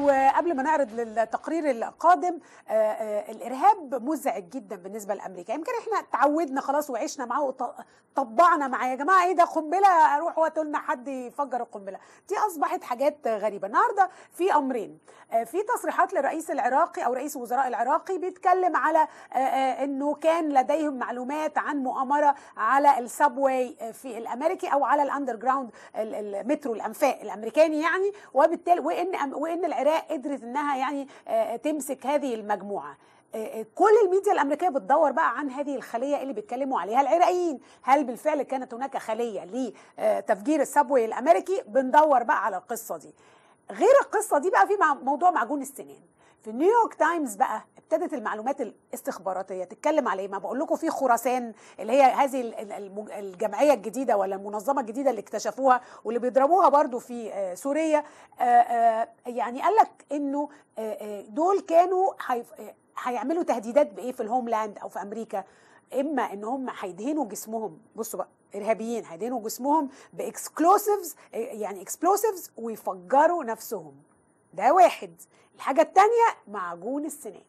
وقبل ما نعرض للتقرير القادم آه، آه، الارهاب مزعج جدا بالنسبه لامريكا يمكن احنا تعودنا خلاص وعشنا معاه وطبعنا معاه يا جماعه ايه ده قنبله اروح وقتوا لنا حد يفجر القنبله دي اصبحت حاجات غريبه النهارده في امرين آه، في تصريحات للرئيس العراقي او رئيس الوزراء العراقي بيتكلم على آه، آه، انه كان لديهم معلومات عن مؤامره على السبواي في الامريكي او على الاندر جراوند المترو الانفاق الامريكاني يعني وبالتالي وان وان العراق قدرت انها يعني آه، تمسك هذه المجموعه آه، آه، كل الميديا الامريكيه بتدور بقى عن هذه الخليه اللي بيتكلموا عليها العراقيين هل بالفعل كانت هناك خليه لتفجير السبوي الامريكي بندور بقى على القصه دي غير القصه دي بقى في مع- موضوع معجون السنان في نيويورك تايمز بقى ابتدت المعلومات الاستخباراتيه تتكلم على ايه ما بقول لكم في خراسان اللي هي هذه ال- ال- المج- الجمعيه الجديده ولا المنظمه الجديده اللي اكتشفوها واللي بيضربوها برضو في آه، سوريا آه، آه، يعني قال لك انه آه، آه، دول كانوا هيف- آه، هيعملوا تهديدات بايه في الهوملاند او في امريكا اما ان هم هيدهنوا جسمهم بصوا بقى ارهابيين هيدهنوا جسمهم باكسكلوسيفز يعني اكسبلوسيفز ويفجروا نفسهم ده واحد الحاجه الثانيه معجون السنان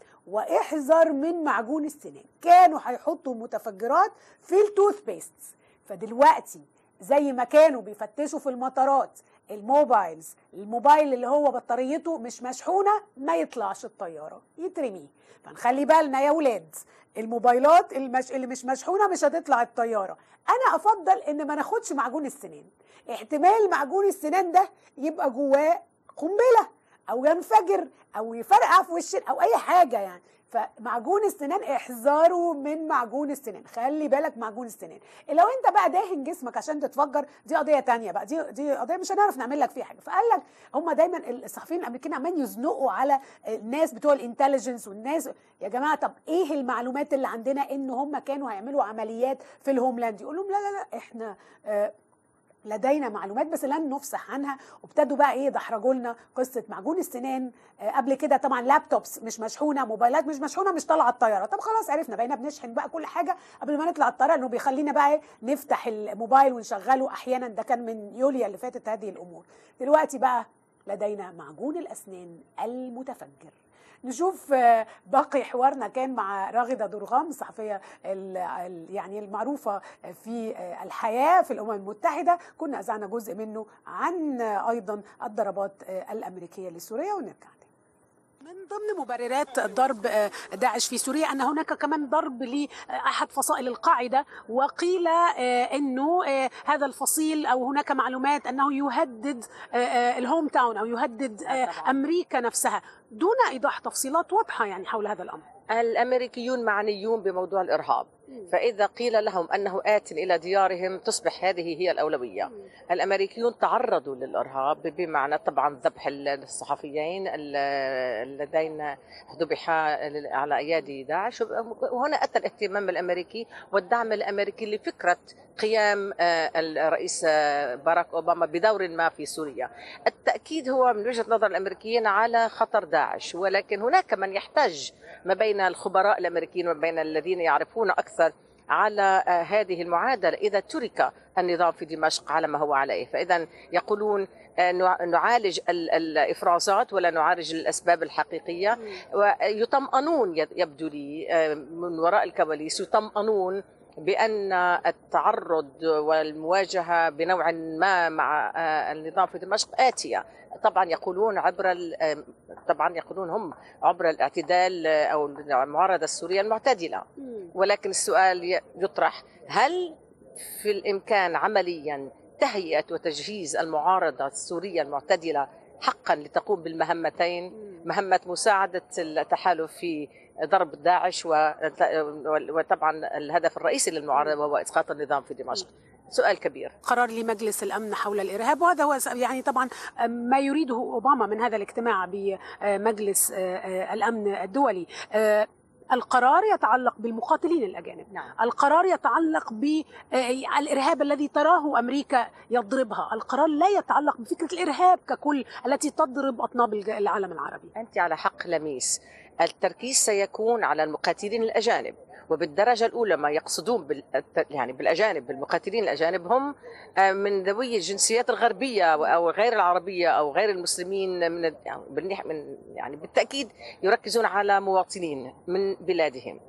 واحذر من معجون السنان كانوا هيحطوا متفجرات في التوث بيست فدلوقتي زي ما كانوا بيفتشوا في المطارات الموبايلز الموبايل اللي هو بطاريته مش مشحونه ما يطلعش الطياره يترميه فنخلي بالنا يا ولاد الموبايلات المش... اللي مش مشحونه مش هتطلع الطياره انا افضل ان ما ناخدش معجون السنان احتمال معجون السنان ده يبقى جواه قنبله او ينفجر او يفرقع في وش او اي حاجه يعني فمعجون السنان احذروا من معجون السنان خلي بالك معجون السنان لو انت بقى داهن جسمك عشان تتفجر دي قضيه تانية بقى دي دي قضيه مش هنعرف نعمل لك فيها حاجه فقال لك هم دايما الصحفيين الامريكيين عمالين يزنقوا على الناس بتوع الانتليجنس والناس يا جماعه طب ايه المعلومات اللي عندنا ان هم كانوا هيعملوا عمليات في الهوملاند يقول لهم لا لا لا احنا آه لدينا معلومات بس لن نفصح عنها وابتدوا بقى ايه يدحرجوا لنا قصه معجون السنان آه قبل كده طبعا لابتوبس مش مشحونه موبايلات مش مشحونه مش طالعه الطياره طب خلاص عرفنا بقينا بنشحن بقى كل حاجه قبل ما نطلع الطياره انه بيخلينا بقى إيه نفتح الموبايل ونشغله احيانا ده كان من يوليا اللي فاتت هذه الامور دلوقتي بقى لدينا معجون الاسنان المتفجر نشوف آه، باقي حوارنا كان مع راغده درغام الصحفيه ال- ال- يعني المعروفه في آه، الحياه في الامم المتحده كنا اذعنا جزء منه عن آه، ايضا الضربات آه، الامريكيه لسوريا ونرجع تاني. من ضمن مبررات ضرب آه، داعش في سوريا ان هناك كمان ضرب لاحد فصائل القاعده وقيل آه، انه آه، هذا الفصيل او هناك معلومات انه يهدد آه، آه، الهوم تاون او يهدد آه، امريكا نفسها دون ايضاح تفصيلات واضحه يعني حول هذا الامر الامريكيون معنيون بموضوع الارهاب فاذا قيل لهم انه ات الى ديارهم تصبح هذه هي الاولويه الامريكيون تعرضوا للارهاب بمعنى طبعا ذبح الصحفيين اللذين ذبحا على ايادي داعش وهنا اتى الاهتمام الامريكي والدعم الامريكي لفكره قيام آه، الرئيس آه، باراك اوباما بدور ما في سوريا. التاكيد هو من وجهه نظر الامريكيين على خطر داعش ولكن هناك من يحتاج ما بين الخبراء الامريكيين وما بين الذين يعرفون اكثر على آه، هذه المعادله اذا ترك النظام في دمشق على ما هو عليه فاذا يقولون آه، نع- نعالج ال- الافرازات ولا نعالج الاسباب الحقيقيه ويطمئنون يد- يبدو لي آه، من وراء الكواليس يطمئنون بان التعرض والمواجهه بنوع ما مع آه، النظام في دمشق اتيه طبعا يقولون عبر ال- آه، طبعا يقولون هم عبر الاعتدال آه، او المعارضه السوريه المعتدله ولكن السؤال ي- يطرح هل في الامكان عمليا تهيئه وتجهيز المعارضه السوريه المعتدله حقا لتقوم بالمهمتين مهمه مساعده التحالف في ضرب داعش و- وطبعا الهدف الرئيسي للمعارضه وهو اسقاط النظام في دمشق سؤال كبير قرار لمجلس الامن حول الارهاب وهذا هو يعني طبعا ما يريده اوباما من هذا الاجتماع بمجلس الامن الدولي القرار يتعلق بالمقاتلين الاجانب نعم. القرار يتعلق بالارهاب الذي تراه امريكا يضربها القرار لا يتعلق بفكره الارهاب ككل التي تضرب اطناب الج- العالم العربي انت على حق لميس التركيز سيكون على المقاتلين الاجانب وبالدرجه الاولى ما يقصدون بال يعني بالاجانب بالمقاتلين الاجانب هم آه، من ذوي الجنسيات الغربيه او غير العربيه او غير المسلمين من يعني بالنح- من يعني بالتاكيد يركزون على مواطنين من بلادهم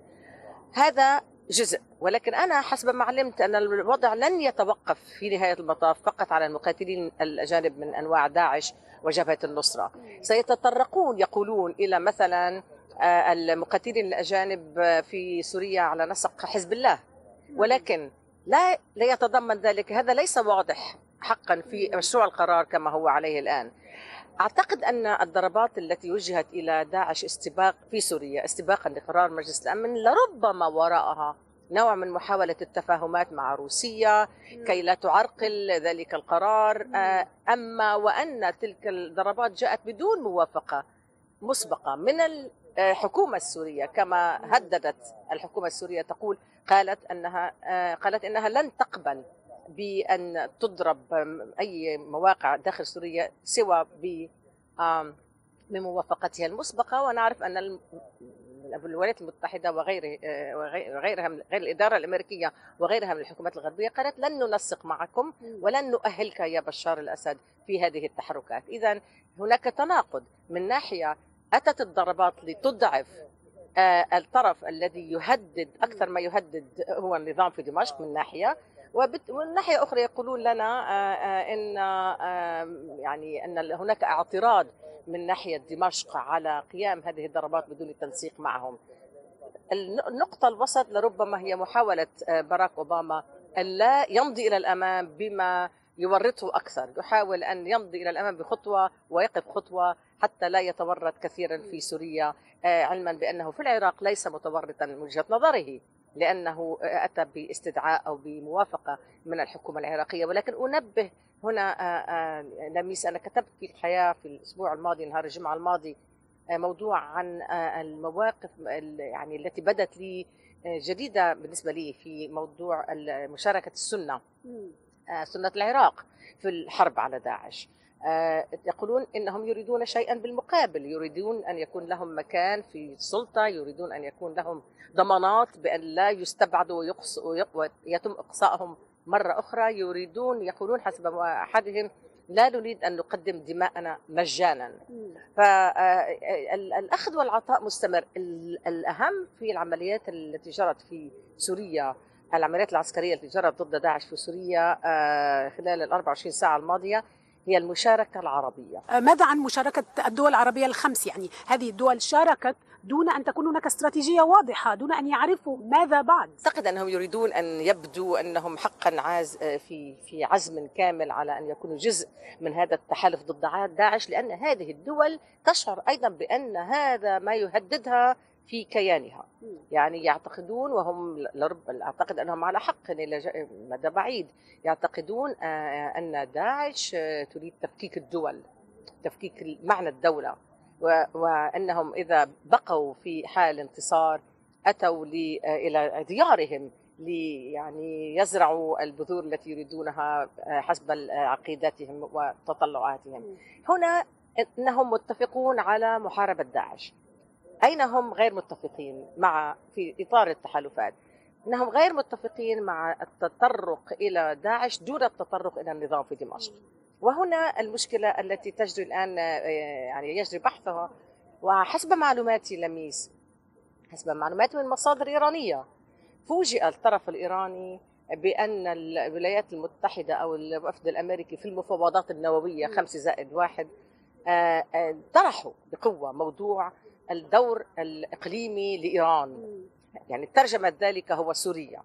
هذا جزء ولكن انا حسب ما علمت ان الوضع لن يتوقف في نهايه المطاف فقط على المقاتلين الاجانب من انواع داعش وجبهه النصره سيتطرقون يقولون الى مثلا آه، المقاتلين الاجانب آه، في سوريا على نسق حزب الله ولكن لا لا يتضمن ذلك هذا ليس واضح حقا في مشروع القرار كما هو عليه الان اعتقد ان الضربات التي وجهت الى داعش استباق في سوريا استباقا لقرار مجلس الامن لربما وراءها نوع من محاولة التفاهمات مع روسيا كي لا تعرقل ذلك القرار آه، أما وأن تلك الضربات جاءت بدون موافقة مسبقة من الحكومة السورية كما هددت الحكومة السورية تقول قالت أنها آه، قالت أنها لن تقبل بأن تضرب آم، أي مواقع داخل سوريا سوى ب آم، بموافقتها المسبقة ونعرف أن الم- الولايات المتحدة وغيره آه، وغي- وغيرها من غير الإدارة الأمريكية وغيرها من الحكومات الغربية قالت لن ننسق معكم ولن نؤهلك يا بشار الأسد في هذه التحركات إذا هناك تناقض من ناحية أتت الضربات لتضعف آه، الطرف الذي يهدد أكثر ما يهدد هو النظام في دمشق من ناحية وبت- ومن ناحية أخرى يقولون لنا آه، آه، إن آه، يعني أن هناك اعتراض من ناحية دمشق على قيام هذه الضربات بدون التنسيق معهم الن- النقطة الوسط لربما هي محاولة آه، باراك أوباما أن لا يمضي إلى الأمام بما يورطه أكثر يحاول أن يمضي إلى الأمام بخطوة ويقف خطوة حتى لا يتورط كثيرا في سوريا آه، علما بأنه في العراق ليس متورطا من وجهة نظره لأنه آه، أتى باستدعاء أو بموافقة من الحكومة العراقية ولكن أنبه هنا آه، آه، لميس أنا كتبت في الحياة في الأسبوع الماضي نهار الجمعة الماضي آه، موضوع عن آه، المواقف ال- يعني التي بدت لي آه، جديدة بالنسبة لي في موضوع ال- مشاركة السنة آه، سنة العراق في الحرب على داعش آه، يقولون انهم يريدون شيئا بالمقابل يريدون ان يكون لهم مكان في السلطه يريدون ان يكون لهم ضمانات بان لا يستبعدوا ويقص ويق- ويتم اقصائهم مره اخرى يريدون يقولون حسب ما احدهم لا نريد ان نقدم دماءنا مجانا فالأخذ والعطاء مستمر ال- الأهم في العمليات التي جرت في سوريا العمليات العسكرية التي جرت ضد داعش في سوريا آه، خلال ال 24 ساعة الماضية هي المشاركة العربية ماذا عن مشاركة الدول العربية الخمس يعني هذه الدول شاركت دون أن تكون هناك استراتيجية واضحة دون أن يعرفوا ماذا بعد أعتقد أنهم يريدون أن يبدوا أنهم حقا عاز في في عزم كامل على أن يكونوا جزء من هذا التحالف ضد داعش لأن هذه الدول تشعر أيضا بأن هذا ما يهددها في كيانها يعني يعتقدون وهم لرب اعتقد انهم على حق الى ج- مدى بعيد يعتقدون آه، ان داعش آه، تريد تفكيك الدول تفكيك معنى الدوله و- وانهم اذا بقوا في حال انتصار اتوا ل- آه، الى ديارهم لي يعني يزرعوا البذور التي يريدونها آه، حسب عقيدتهم وتطلعاتهم هنا انهم متفقون على محاربه داعش أين هم غير متفقين مع في إطار التحالفات أنهم غير متفقين مع التطرق إلى داعش دون التطرق إلى النظام في دمشق وهنا المشكلة التي تجري الآن آه، يعني يجري بحثها وحسب معلوماتي لميس حسب معلوماتي من مصادر إيرانية فوجئ الطرف الإيراني بأن الولايات المتحدة أو الوفد الأمريكي في المفاوضات النووية مم. خمسة زائد واحد آه، آه، طرحوا بقوة موضوع الدور الإقليمي لإيران يعني ترجمة ذلك هو سوريا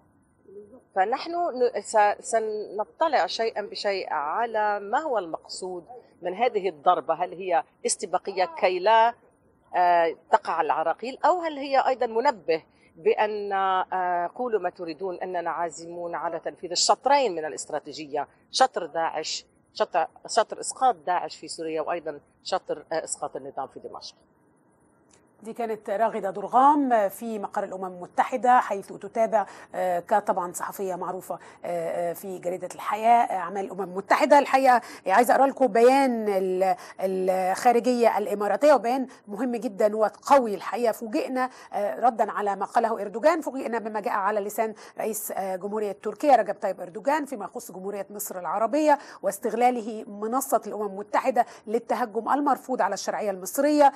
فنحن ن- س- سنطلع شيئا بشيء على ما هو المقصود من هذه الضربة هل هي استباقية كي لا آه، تقع العراقيل أو هل هي أيضا منبه بأن آه، قولوا ما تريدون أننا عازمون على تنفيذ الشطرين من الاستراتيجية شطر داعش شطر, شطر إسقاط داعش في سوريا وأيضا شطر آه، إسقاط النظام في دمشق دي كانت راغدة درغام في مقر الأمم المتحدة حيث تتابع آه، كطبعا صحفية معروفة آه، آه، في جريدة الحياة أعمال الأمم المتحدة الحقيقة عايزة أقرأ لكم بيان ال- الخارجية الإماراتية وبيان مهم جدا وقوي الحقيقة فوجئنا آه، ردا على ما قاله إردوغان فوجئنا بما جاء على لسان رئيس آه، جمهورية تركيا رجب طيب إردوغان فيما يخص جمهورية مصر العربية واستغلاله منصة الأمم المتحدة للتهجم المرفوض على الشرعية المصرية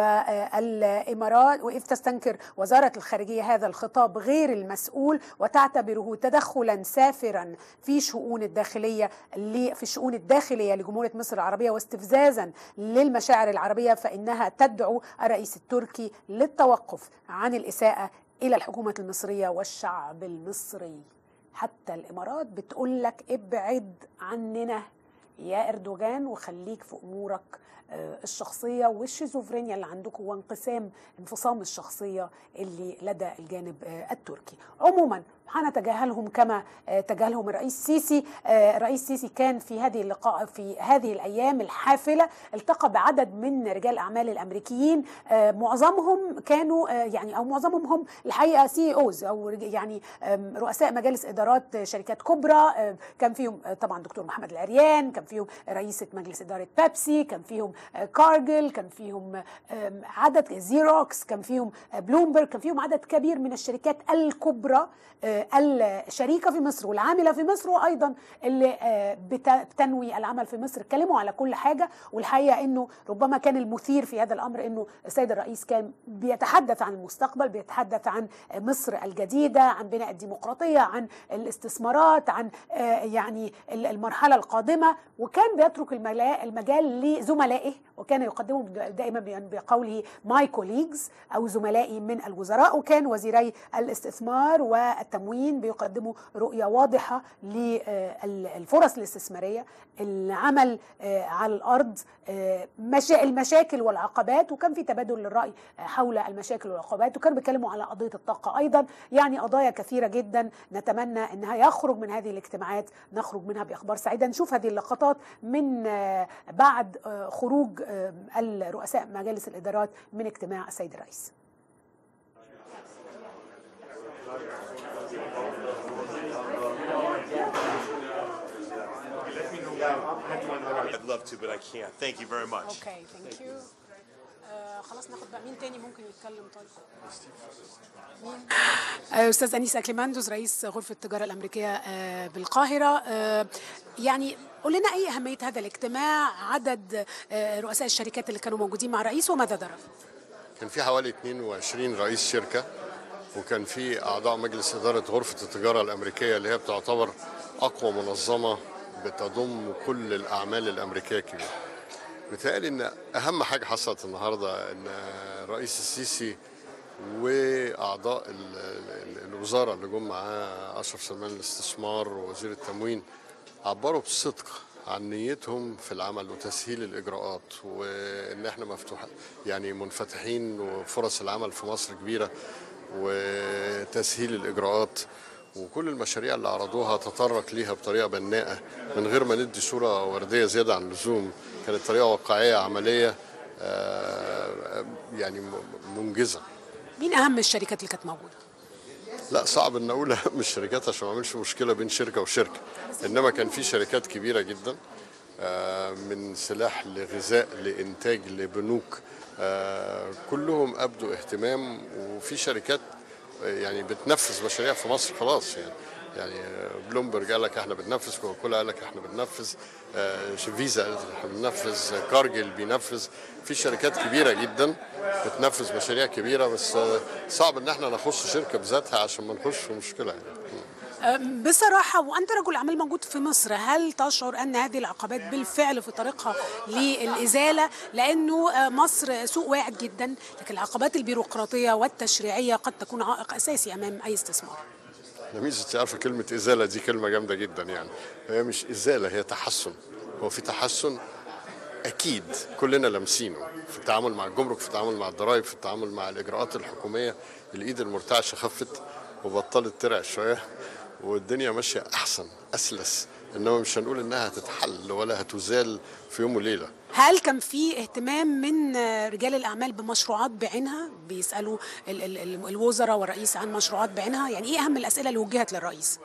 والإمارات وإذ تستنكر وزارة الخارجية هذا الخطاب غير المسؤول وتعتبره تدخلا سافرا في شؤون الداخلية ل- في الشؤون الداخلية لجمهورية مصر العربية واستفزازا للمشاعر العربية فإنها تدعو الرئيس التركي للتوقف عن الإساءة إلى الحكومة المصرية والشعب المصري حتى الإمارات بتقول لك ابعد عننا يا اردوغان وخليك في امورك آه، الشخصيه والشيزوفرينيا اللي عندكم وانقسام انفصام الشخصيه اللي لدى الجانب آه، التركي عموما هنتجاهلهم كما آه، تجاهلهم الرئيس السيسي آه، الرئيس السيسي كان في هذه اللقاء في هذه الايام الحافله التقى بعدد من رجال الاعمال الامريكيين آه، معظمهم كانوا آه، يعني او معظمهم هم الحقيقه سي اوز او رج- يعني آم، رؤساء مجالس ادارات آه، شركات كبرى آه، كان فيهم آه، طبعا دكتور محمد العريان كان فيهم رئيسه مجلس اداره بيبسي كان فيهم آه، كارجل كان فيهم آم، عدد زيروكس كان فيهم آه، بلومبرج كان فيهم عدد كبير من الشركات الكبرى آه، الشريكه في مصر والعامله في مصر وايضا اللي آه، بت- بتنوي العمل في مصر اتكلموا على كل حاجه والحقيقه انه ربما كان المثير في هذا الامر انه السيد الرئيس كان بيتحدث عن المستقبل بيتحدث عن مصر الجديده عن بناء الديمقراطيه عن الاستثمارات عن آه، يعني ال- المرحله القادمه وكان بيترك الملا- المجال لزملائه وكان يقدمهم دائما بقوله ماي كوليجز او زملائي من الوزراء وكان وزيري الاستثمار والتموين بيقدموا رؤيه واضحه للفرص الاستثماريه العمل آه، على الارض آه، مشا- المشاكل والعقبات وكان في تبادل للراي آه، حول المشاكل والعقبات وكانوا بيتكلموا على قضيه الطاقه ايضا يعني قضايا كثيره جدا نتمنى انها يخرج من هذه الاجتماعات نخرج منها باخبار سعيده نشوف هذه اللقطات من آه، بعد آه، خروج آه، الرؤساء مجالس الادارات من اجتماع السيد الرئيس I'd love to, but I can't. Thank you very much. اوكي ثانك يو خلاص ناخد بقى مين تاني ممكن يتكلم طيب مين آه، استاذ انيس اكليماندوز رئيس غرفه التجاره الامريكيه آه، بالقاهره آه، يعني قول لنا ايه اهميه هذا الاجتماع عدد آه، رؤساء الشركات اللي كانوا موجودين مع الرئيس وماذا درى كان في حوالي 22 رئيس شركة وكان في أعضاء مجلس إدارة غرفة التجارة الأمريكية اللي هي بتعتبر أقوى منظمة بتضم كل الأعمال الأمريكية الكبيرة بتهيألي إن أهم حاجة حصلت النهاردة إن الرئيس السيسي وأعضاء ال- ال- الوزارة اللي جم معاه أشرف سلمان الاستثمار ووزير التموين عبروا بصدق عن نيتهم في العمل وتسهيل الاجراءات وان احنا مفتوح يعني منفتحين وفرص العمل في مصر كبيره وتسهيل الاجراءات وكل المشاريع اللي عرضوها تطرق ليها بطريقه بناءه من غير ما ندي صوره ورديه زياده عن اللزوم كانت طريقه واقعيه عمليه آه، يعني م- منجزه مين اهم الشركات اللي كانت موجوده لا صعب ان اقول اهم الشركات عشان ما اعملش مشكله بين شركه وشركه انما كان في شركات كبيره جدا آه، من سلاح لغذاء لانتاج لبنوك آه، كلهم ابدوا اهتمام وفي شركات آه، يعني بتنفذ مشاريع في مصر خلاص يعني يعني آه، بلومبرج قال لك احنا بننفذ كوكاكولا قال لك احنا بننفذ آه، فيزا قالت احنا بننفذ آه، كارجل بينفذ في شركات كبيره جدا بتنفذ مشاريع كبيره بس آه، صعب ان احنا نخص شركه بذاتها عشان ما نخش في مشكله يعني أم، بصراحة وأنت رجل أعمال موجود في مصر هل تشعر أن هذه العقبات بالفعل في طريقها للإزالة لأنه آه، مصر سوق واعد جدا لكن العقبات البيروقراطية والتشريعية قد تكون عائق أساسي أمام أي استثمار انا ميزه عارفه كلمه ازاله دي كلمه جامده جدا يعني هي مش ازاله هي تحسن هو في تحسن اكيد كلنا لامسينه في التعامل مع الجمرك في التعامل مع الضرائب في التعامل مع الاجراءات الحكوميه الايد المرتعشه خفت وبطلت ترعش شويه والدنيا ماشيه احسن اسلس انما مش هنقول انها هتتحل ولا هتزال في يوم وليله هل كان في اهتمام من رجال الاعمال بمشروعات بعينها بيسالوا ال- ال- ال- الوزراء والرئيس عن مشروعات بعينها يعني ايه اهم الاسئله اللي وجهت للرئيس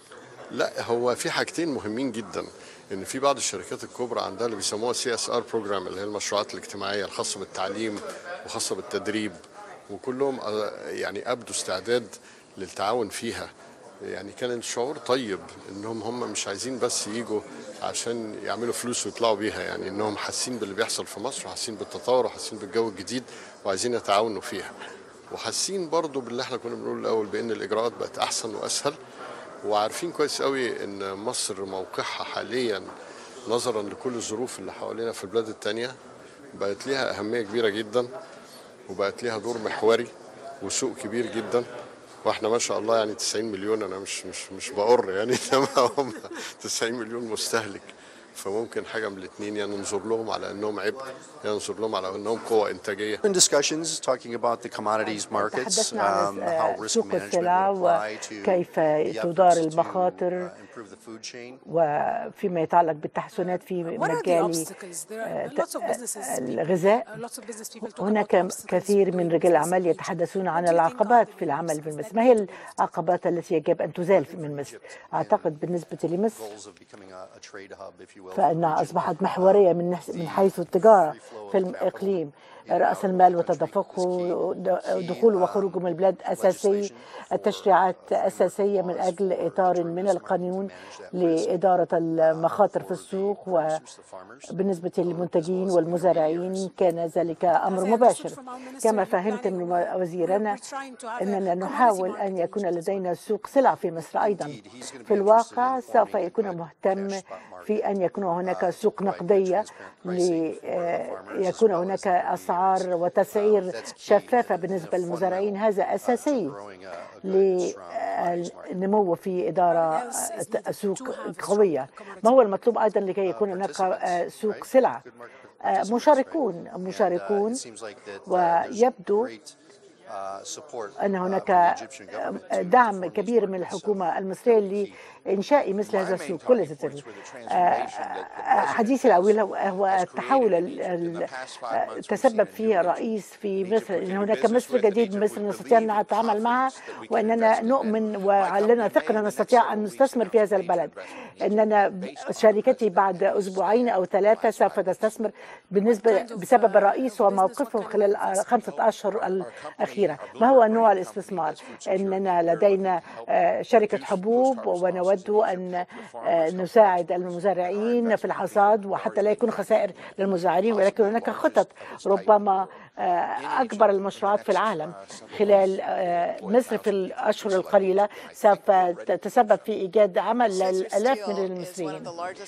لا هو في حاجتين مهمين جدا ان في بعض الشركات الكبرى عندها اللي بيسموها سي اس ار بروجرام اللي هي المشروعات الاجتماعيه الخاصه بالتعليم وخاصه بالتدريب وكلهم آه، يعني ابدوا استعداد للتعاون فيها يعني كان الشعور طيب انهم هم مش عايزين بس يجوا عشان يعملوا فلوس ويطلعوا بيها يعني انهم حاسين باللي بيحصل في مصر وحاسين بالتطور وحاسين بالجو الجديد وعايزين يتعاونوا فيها وحاسين برضو باللي احنا كنا بنقول الاول بان الاجراءات بقت احسن واسهل وعارفين كويس قوي ان مصر موقعها حاليا نظرا لكل الظروف اللي حوالينا في البلاد التانية بقت ليها أهمية كبيرة جدا وبقت ليها دور محوري وسوق كبير جدا واحنا ما شاء الله يعني 90 مليون انا مش مش مش بقر يعني انما هم 90 مليون مستهلك فممكن حاجه من الاثنين يعني ننظر لهم على انهم عبء يعني ننظر لهم على انهم قوه انتاجيه In discussions talking about the commodities markets, تحدثنا عن um, how risk سوق management السلع will apply to وكيف the تدار efforts to المخاطر uh, improve the food chain. وفيما يتعلق بالتحسنات في What are the مجال obstacles? There آه، are lots of businesses. الغذاء Uh, lots of business people talk هناك about obstacles كثير من doing رجال business الأعمال in Egypt. يتحدثون عن What do you think العقبات are في the العمل obstacles في that مصر ما هي العقبات التي يجب أن تزال من مصر أعتقد بالنسبة لمصر Goals of becoming a, a trade hub, if you will. for the فإنها region. أصبحت محورية من نحس- من حيث التجارة في الإقليم رأس المال وتدفقه دخول وخروج من البلاد أساسي التشريعات أساسية من أجل إطار من القانون لإدارة المخاطر في السوق وبالنسبة للمنتجين والمزارعين كان ذلك أمر مباشر كما فهمت من وزيرنا أننا نحاول أن يكون لدينا سوق سلع في مصر أيضا في الواقع سوف يكون مهتم في أن يكون هناك سوق نقدية ليكون هناك أسعار وتسعير شفافة بالنسبة للمزارعين هذا أساسي للنمو في إدارة سوق قوية ما هو المطلوب أيضا لكي يكون هناك سوق سلع مشاركون مشاركون ويبدو أن هناك دعم كبير من الحكومة المصرية لإنشاء مثل هذا السوق كل ذلك حديثي الأول هو التحول ال- ال- تسبب فيه الرئيس في مصر إن هناك مصر جديد مصر نستطيع أن نتعامل معها وأننا نؤمن وعلنا ثقة أن نستطيع أن نستثمر في هذا البلد أننا شركتي بعد أسبوعين أو ثلاثة سوف تستثمر بالنسبة بسبب الرئيس وموقفه خلال خمسة أشهر الأخيرة ما هو نوع الاستثمار أننا لدينا آه، شركة حبوب ونود أن آه، نساعد المزارعين في الحصاد وحتى لا يكون خسائر للمزارعين ولكن هناك خطط ربما آه، أكبر المشروعات في العالم خلال آه، مصر في الأشهر القليلة سوف تتسبب في إيجاد عمل للآلاف من المصريين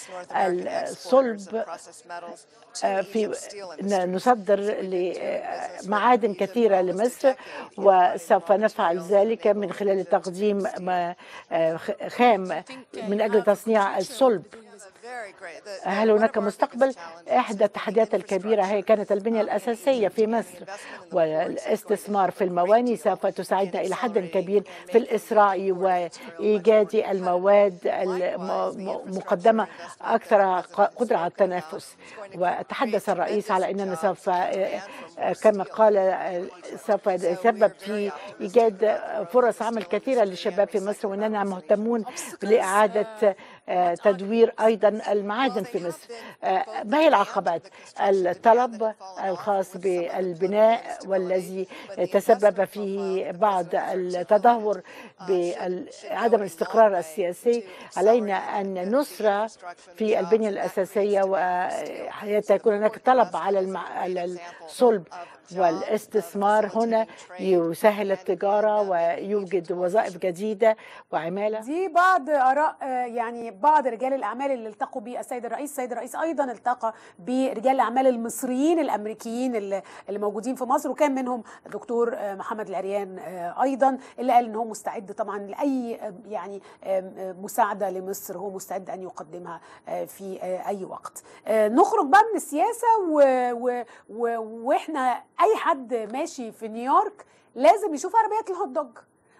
الصلب آه، في ن- نصدر لمعادن كثيرة لمصر وسوف نفعل ذلك من خلال تقديم ما- آه، خ- خام من أجل تصنيع الصلب هل هناك مستقبل؟ إحدى التحديات الكبيرة هي كانت البنية الأساسية في مصر والاستثمار في المواني سوف تساعدنا إلى حد كبير في الإسراع وإيجاد المواد المقدمة أكثر قدرة على التنافس وتحدث الرئيس على أننا سوف كما قال سوف يتسبب في إيجاد فرص عمل كثيرة للشباب في مصر وأننا مهتمون لإعادة تدوير أيضا المعادن في مصر ما هي العقبات الطلب الخاص بالبناء والذي تسبب فيه بعض التدهور بعدم الاستقرار السياسي علينا أن نسرع في البنية الأساسية وحتى يكون هناك طلب على المع... على الصلب والاستثمار هنا يسهل التجارة ويوجد وظائف جديدة وعمالة دي بعض اراء آه، يعني بعض رجال الاعمال اللي التقوا بالسيد الرئيس السيد الرئيس ايضا التقى برجال الاعمال المصريين الامريكيين اللي اللي موجودين في مصر وكان منهم الدكتور آه، محمد العريان آه، ايضا اللي قال ان هو مستعد طبعا لاي آه، يعني آه، آه، مساعده لمصر هو مستعد ان يقدمها آه، في آه، اي وقت آه، نخرج بقى من السياسه و... و... و... واحنا اي حد ماشي في نيويورك لازم يشوف عربيات الهوت دوج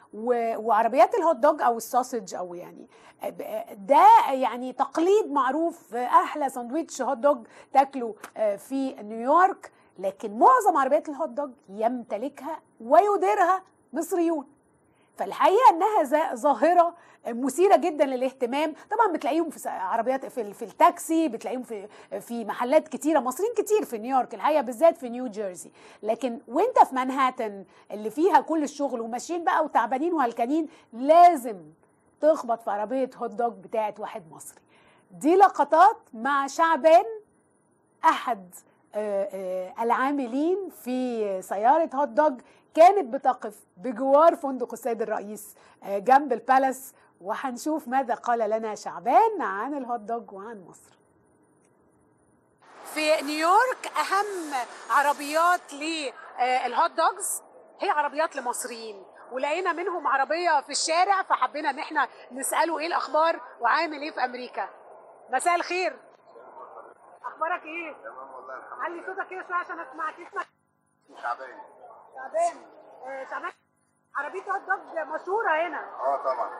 و- وعربيات الهوت دوج او السوسج او يعني ده يعني تقليد معروف احلى ساندويتش هوت دوج تاكله في نيويورك لكن معظم عربيات الهوت دوج يمتلكها ويديرها مصريون فالحقيقه انها ز- ظاهره مثيره جدا للاهتمام طبعا بتلاقيهم في س- عربيات في ال- في التاكسي بتلاقيهم في في محلات كتيره مصريين كتير في نيويورك الحقيقه بالذات في نيو جيرسي لكن وانت في مانهاتن اللي فيها كل الشغل وماشيين بقى وتعبانين وهلكانين لازم تخبط في عربيه هوت دوج بتاعت واحد مصري دي لقطات مع شعبان احد آه، آه، العاملين في سياره هوت دوج كانت بتقف بجوار فندق السيد الرئيس آه، جنب البالاس وهنشوف ماذا قال لنا شعبان عن الهوت دوج وعن مصر في نيويورك اهم عربيات للهوت دوجز هي عربيات لمصريين ولقينا منهم عربيه في الشارع فحبينا ان احنا نساله ايه الاخبار وعامل ايه في امريكا مساء الخير اخبارك ايه تمام والله الحمد علي صوتك كده شويه عشان اسمعك اسمك شعبان شعبان آه، شعبان عربيه هوت دوج مشهوره هنا اه طبعا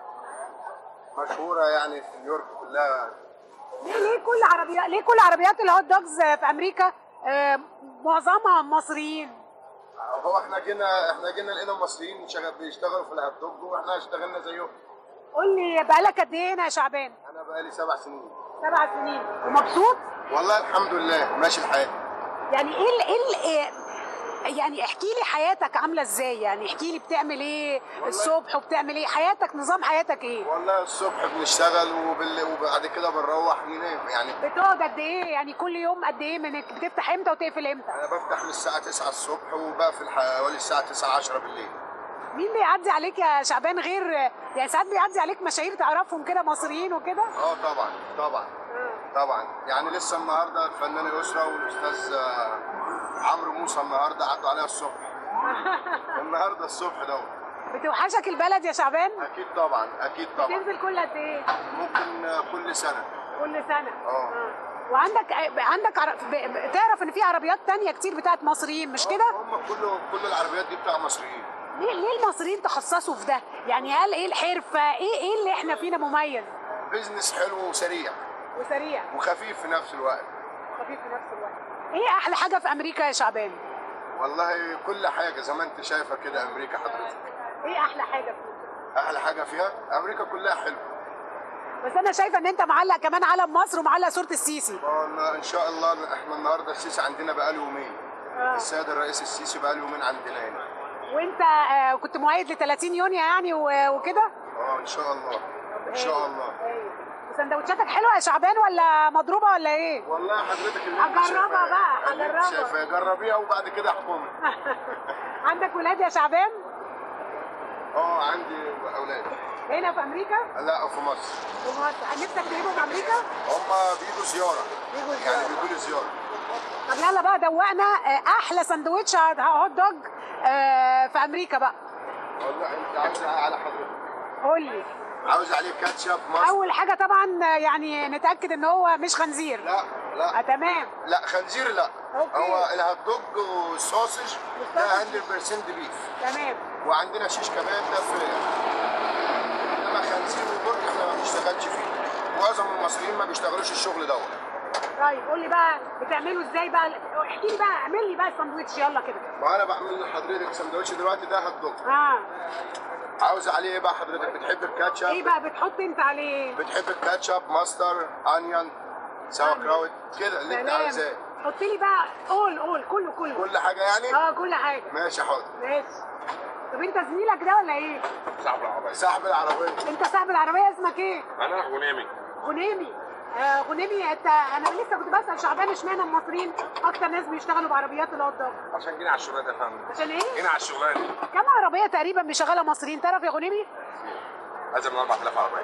مشهورة يعني في نيويورك كلها ليه ليه كل عربيات ليه كل عربيات الهوت دوجز في امريكا آه، معظمها مصريين هو احنا جينا احنا جينا لقينا مصريين شغال بيشتغلوا في الهوت دوج واحنا اشتغلنا زيهم قول لي بقالك قد ايه هنا يا شعبان انا بقالي سبع سنين سبع سنين ومبسوط والله الحمد لله ماشي الحال يعني ايه ال ايه ال إيه يعني احكي لي حياتك عامله ازاي يعني احكي لي بتعمل ايه الصبح وبتعمل ايه حياتك نظام حياتك ايه والله الصبح بنشتغل وبال... وبعد كده بنروح ننام يعني بتقعد قد ايه يعني كل يوم قد ايه من بتفتح امتى وتقفل امتى انا بفتح من الساعة 9 الصبح وبقفل حوالي الساعة 9 10 بالليل مين بيعدي عليك يا شعبان غير يعني ساعات بيعدي عليك مشاهير تعرفهم كده مصريين وكده اه طبعا طبعا طبعا يعني لسه النهارده الفنانة يسرا والاستاذ آه، عمرو موسى النهارده عدوا عليها الصبح النهارده الصبح دوت بتوحشك البلد يا شعبان اكيد طبعا اكيد طبعا تنزل كل قد ايه ممكن آه، كل سنه كل سنه اه وعندك عندك عر- ب- ب- تعرف ان في عربيات تانية كتير بتاعت مصريين مش كده هم كل كل العربيات دي بتاع مصريين ليه ليه المصريين تخصصوا في ده يعني هل ايه الحرفه ايه ايه اللي احنا فينا مميز بيزنس حلو وسريع وسريع وخفيف في نفس الوقت خفيف في نفس الوقت ايه احلى حاجه في امريكا يا شعبان والله كل حاجه زي ما انت شايفه كده امريكا حضرتك ايه احلى حاجه فيها احلى حاجه فيها امريكا كلها حلوه بس انا شايفه ان انت معلق كمان علم مصر ومعلق صوره السيسي والله ان شاء الله احنا النهارده السيسي عندنا بقاله يومين السيد الرئيس السيسي بقاله يومين عندنا هنا وانت آه، كنت مؤيد ل 30 يونيو يعني و- وكده اه ان شاء الله ان شاء الله ايوه وسندوتشاتك حلوه يا شعبان ولا مضروبه ولا ايه والله حضرتك اللي انت هجربها شايفاه- بقى، اللي انت هجربها. شايفاه جربيها وبعد كده احكمي عندك ولاد يا شعبان اه عندي اولاد هنا في امريكا لا في مصر في مصر نفسك تجيبهم في امريكا هم بيجوا زياره بيجوا يعني زيارة. بيجوا لي زياره طب يلا بقى دوقنا آه، احلى سندوتش هوت دوج آه، في امريكا بقى والله انت عاوز على حضرتك قول لي عاوز عليه كاتشب مصر اول حاجه طبعا آه، يعني نتاكد ان هو مش خنزير لا آه لا تمام لا خنزير لا أوكي. هو الهوت دوج والسوسج ده والسوسج. 100% بيف تمام وعندنا شيش كمان ده فراخ انما خنزير وبرج احنا ما بنشتغلش فيه معظم المصريين ما بيشتغلوش الشغل دوت طيب قول لي بقى بتعملوا ازاي بقى احكي لي بقى اعمل لي بقى الساندوتش يلا كده ما انا بعمل لحضرتك سندوتش دلوقتي ده هوت دوج اه عاوز عليه ايه بقى حضرتك بتحب الكاتشب ايه بقى بتحط انت عليه بتحب الكاتشب ماستر انيون سوا كراوت كده اللي انت سلام عايزاه حط لي بقى قول قول كله كله كل حاجه يعني اه كل حاجه ماشي حاضر ماشي طب انت زميلك ده ولا ايه؟ صاحب العربيه صاحب العربيه انت صاحب العربيه اسمك ايه؟ انا غنيمي غنيمي آه غنيمي انت انا لسه كنت بسال شعبان اشمعنى المصريين اكتر ناس بيشتغلوا بعربيات الهوت دوج عشان جينا على الشغلانه يا فندم عشان ايه؟ جينا على الشغلانه كم عربيه تقريبا بيشغلها مصريين تعرف يا غنيمي؟ ازيد من 4000 عربيه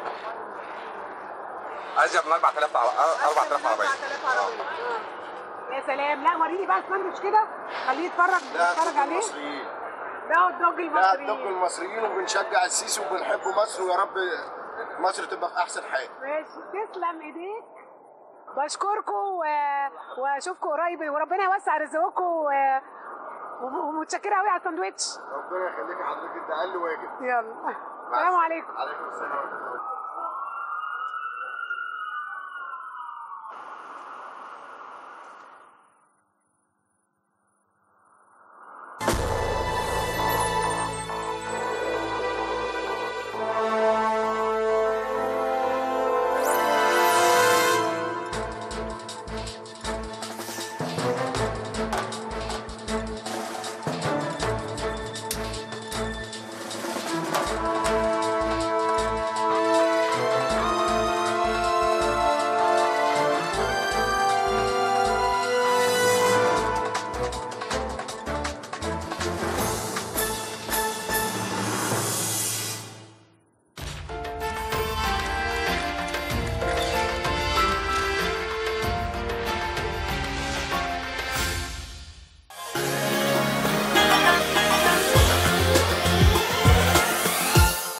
ازيد من 4000 عربيه 4000 عربيه 4000 عربيه آه. يا سلام لا وريني بقى الساندوتش كده خليه يتفرج لا يتفرج هوت عليه المصريين ده هوت دوج لا هوت دوج المصريين المصريين وبنشجع السيسي وبنحب مصر ويا رب مصر تبقى في احسن حال ماشي تسلم ايديك بشكركم و... واشوفكم قريب وربنا يوسع رزقكم و... وم- ومتشكره قوي على الساندوتش ربنا يخليك حضرتك انت اقل واجب يلا السلام عليكم عليكم السلام